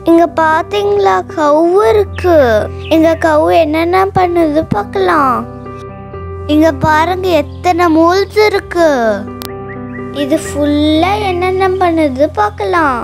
இங்க பாத்தீங்களா கவு இருக்கு இங்க கவு என்னென்ன பண்ணுது பார்க்கலாம் இங்க பாருங்க எத்தனை மூல்ஸ் இருக்கு இது ஃபுல்லா என்னென்ன பண்ணுது பார்க்கலாம்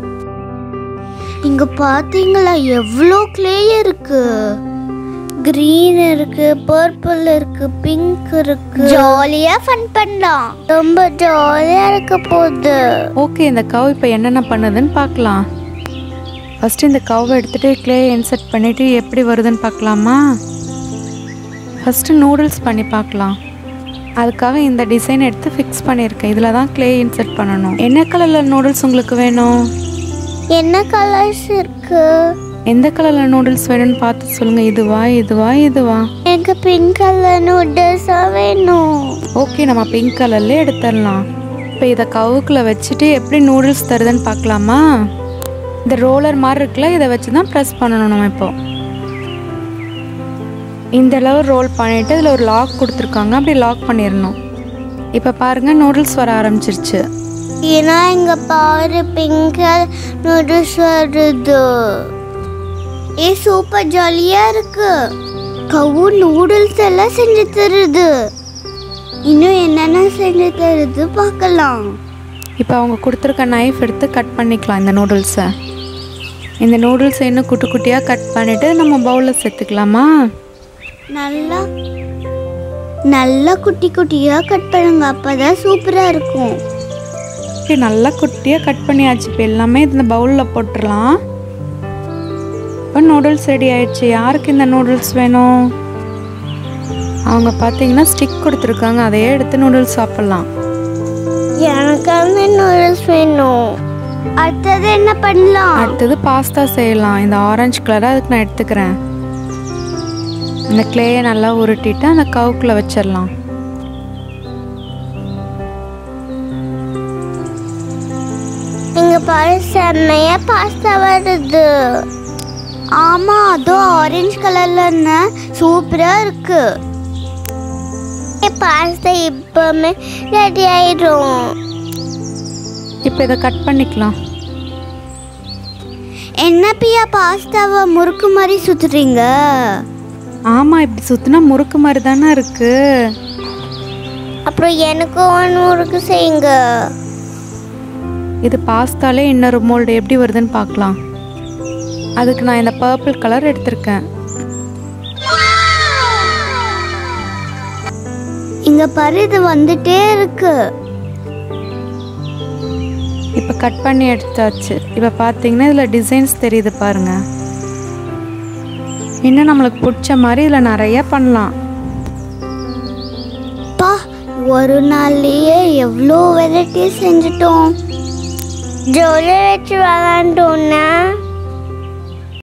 இங்க பாத்தீங்களா எவ்வளோ க்ளே இருக்கு கிரீன் இருக்கு பர்பிள் இருக்கு பிங்க் இருக்கு ஜாலியா ஃபன் பண்ணலாம் ரொம்ப ஜாலியா இருக்க போகுது ஓகே இந்த கவ் இப்போ என்னென்ன பண்ணுதுன்னு பார்க்கலாம் ஃபஸ்ட்டு இந்த கவ்வை எடுத்துகிட்டு க்ளே இன்சர்ட் பண்ணிவிட்டு எப்படி வருதுன்னு பார்க்கலாமா ஃபஸ்ட்டு நூடுல்ஸ் பண்ணி பார்க்கலாம் அதுக்காக இந்த டிசைன் எடுத்து ஃபிக்ஸ் பண்ணியிருக்கேன் இதில் தான் க்ளே இன்சர்ட் பண்ணணும் என்ன கலரில் நூடுல்ஸ் உங்களுக்கு வேணும் என்ன கலர்ஸ் இருக்கு எந்த கலரில் நூடுல்ஸ் வேணும்னு பார்த்து சொல்லுங்கள் இதுவா இதுவா இதுவா எனக்கு பிங்க் கலர் நூடுல்ஸா வேணும் ஓகே நம்ம பிங்க் கலர்லேயே எடுத்துடலாம் இப்போ இதை கவுக்குள்ள வச்சுட்டு எப்படி நூடுல்ஸ் தருதுன்னு பார்க்கலாமா இந்த ரோலர் மாதிரி இருக்குல்ல இதை வச்சு தான் ப்ரெஸ் பண்ணணும் நம்ம இப்போ இந்த அளவு ரோல் பண்ணிவிட்டு இதில் ஒரு லாக் கொடுத்துருக்காங்க அப்படி லாக் பண்ணிடணும் இப்போ பாருங்கள் நூடுல்ஸ் வர ஆரம்பிச்சிருச்சு ஏன்னா இங்க பாரு பிங்க் நூடுல்ஸ் வருது ஏ சூப்பர் ஜாலியா இருக்கு கவு நூடுல்ஸ் எல்லாம் செஞ்சு தருது இன்னும் என்னென்ன செஞ்சு தருது பார்க்கலாம் இப்போ அவங்க கொடுத்துருக்க நைஃப் எடுத்து கட் பண்ணிக்கலாம் இந்த நூடுல்ஸை இந்த நூடுல்ஸை இன்னும் குட்டி குட்டியாக கட் பண்ணிவிட்டு நம்ம பவுலில் சேர்த்துக்கலாமா நல்லா நல்லா குட்டி குட்டியா கட் பண்ணுங்க அப்பதான் சூப்பரா இருக்கும் இப்படி நல்லா குட்டியாக கட் பண்ணியாச்சு இப்போ எல்லாமே இந்த பவுலில் போட்டுடலாம் இப்போ நூடுல்ஸ் ரெடி ஆயிடுச்சு யாருக்கு இந்த நூடுல்ஸ் வேணும் அவங்க பார்த்தீங்கன்னா ஸ்டிக் கொடுத்துருக்காங்க அதையே எடுத்து நூடுல்ஸ் சாப்பிட்லாம் எனக்கு அந்த நூடுல்ஸ் வேணும் அடுத்தது என்ன பண்ணலாம் அடுத்தது பாஸ்தா செய்யலாம் இந்த ஆரஞ்சு கலரை அதுக்கு நான் எடுத்துக்கிறேன் இந்த கிளேயை நல்லா உருட்டிட்டு அந்த கவுக்குள்ளே வச்சிடலாம் இங்க பாரு செம்மையா பாஸ்தா வருது ஆமா அதுவும் ஆரஞ்சு கலர்ல சூப்பரா இருக்கு பாஸ்தா இப்பவுமே ரெடி ஆயிடும் இப்போ இதை கட் பண்ணிக்கலாம் என்ன பியா பாஸ்தாவை முறுக்கு மாதிரி சுத்துறீங்க ஆமாம் இப்படி சுற்றினா முறுக்கு மாதிரி தானே இருக்குது அப்புறம் எனக்கும் ஒன்று முறுக்கு செய்யுங்க இது பாஸ்தாலே இன்னொரு மோல்டு எப்படி வருதுன்னு பார்க்கலாம் அதுக்கு நான் இந்த பர்பிள் கலர் எடுத்திருக்கேன் இங்க பாரு இது வந்துட்டே இருக்கு இப்போ கட் பண்ணி எடுத்தாச்சு இப்போ பார்த்தீங்கன்னா இதில் டிசைன்ஸ் தெரியுது பாருங்க இன்னும் நம்மளுக்கு பிடிச்ச மாதிரி இதில் நிறைய பண்ணலாம் பா ஒரு நாள்லயே எவ்வளோ வெரைட்டி செஞ்சுட்டோம் ஜோலி வச்சு விளாண்டோன்னா